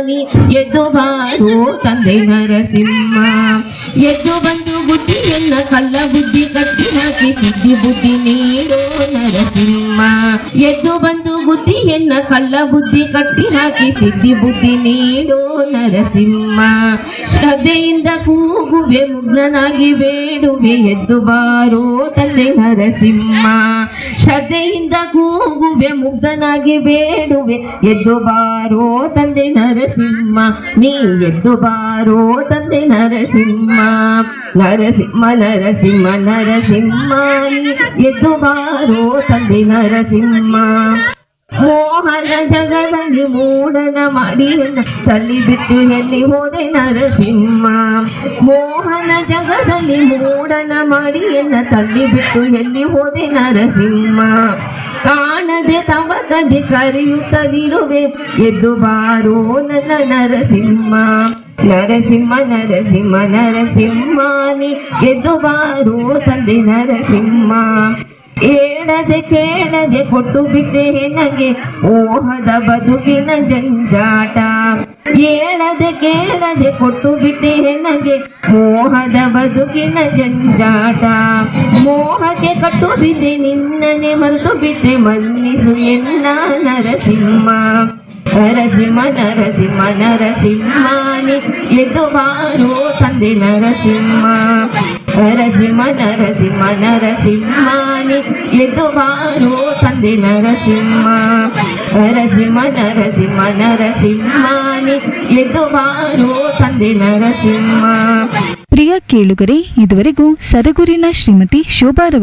ನೀ ಎದ್ದು ಬಾರೋ ತಂದೆ ನರಸಿಂಹ ಎದ್ದು ಬಂದು ಬುದ್ಧಿಯನ್ನ ಕಳ್ಳ ಬುದ್ಧಿ ಕಟ್ಟಿ ಹಾಕಿ ಸಿದ್ಧಿ ಬುದ್ಧಿ ನೀಡೋ ನರಸಿಂಹ ಎದ್ದು ಬಂದು ಬುದ್ಧಿಯನ್ನ ಕಳ್ಳ ಬುದ್ಧಿ ಕಟ್ಟಿ ಹಾಕಿ ಸಿದ್ಧಿ ಬುದ್ಧಿ ನೀಡೋ ನರಸಿಂಹ ಶ್ರದ್ಧೆಯಿಂದ ಕೂಗುವೆ ಮುಗ್ನನಾಗಿ ಬೇಡುವೆ ಎದ್ದು ಬಾರೋ ತಂದೆ ನರಸಿಂಹ ಶ್ರದ್ಧೆಯಿಂದ ಕೂಗುವೆ ಮುಗ್ಧನಾಗಿ ಬೇಡುವೆ ಎದ್ದು ಬಾರೋ ತಂದೆ ನರಸಿಂಹ ನೀ ಎದ್ದು ಬಾರೋ ತಂದೆ ನರಸಿಂಹ ನರಸಿಂಹ ನರಸಿಂಹ ನರಸಿಂಹ ನೀ ಎದ್ದು ಬಾರೋ ತಂದೆ ನರಸಿಂಹ ಮೋಹನ ಜಗದಲ್ಲಿ ಮೂಡನ ಮಾಡಿ ತಳ್ಳಿ ಬಿಟ್ಟು ಎಲ್ಲಿ ಹೋದೆ ನರಸಿಂಹ ಮೋಹನ ಜಗದಲ್ಲಿ ಮೂಡನ ಮಾಡಿ ಎನ್ನ ತಳ್ಳಿ ಬಿಟ್ಟು ಎಲ್ಲಿ ಹೋದೆ ನರಸಿಂಹ ಕಾಣದೆ ತವಕದೆ ಕರೆಯುತ್ತಲಿರುವೆ ಎದ್ದು ಬಾರೋ ನನ್ನ ನರಸಿಂಹ ನರಸಿಂಹ ನರಸಿಂಹ ನರಸಿಂಹ ನೀ ಎದ್ದು ಬಾರೋ ತಂದೆ ನರಸಿಂಹ ಏಳದೆ ಕೇಳದೆ ಕೊಟ್ಟು ಬಿಟ್ಟೆ ನನಗೆ ಮೋಹದ ಬದುಕಿನ ಜಂಜಾಟ ಏಳದೆ ಕೇಳದೆ ಕೊಟ್ಟು ಬಿಟ್ಟೆ ನನಗೆ ಮೋಹದ ಬದುಕಿನ ಜಂಜಾಟ ಮೋಹಕ್ಕೆ ಕಟ್ಟು ಬಿದ್ದೆ ನಿನ್ನನೆ ಮರೆತು ಬಿಟ್ಟೆ ಮನ್ನಿಸು ಎನ್ನ ನರಸಿಂಹ ನರಸಿಂಹ ನರಸಿಂಹ ನರಸಿಂಹಾನಿ ಎದ್ದು ಬಾರೋ ತಂದೆ ನರಸಿಂಹ ನರಸಿಂಹ ನರಸಿಂಹ ನರಸಿಂಹಾನಿ ಎದ್ದು ಬಾರೋ ತಂದೆ ನರಸಿಂಹ ನರಸಿಂಹ ನರಸಿಂಹ ನರಸಿಂಹಾನಿ ಎದ್ದು ಬಾರೋ ತಂದೆ ನರಸಿಂಹ ಪ್ರಿಯ ಕೇಳುಗರೆ ಇದುವರೆಗೂ ಸರಗೂರಿನ ಶ್ರೀಮತಿ ಶೋಭಾರವರ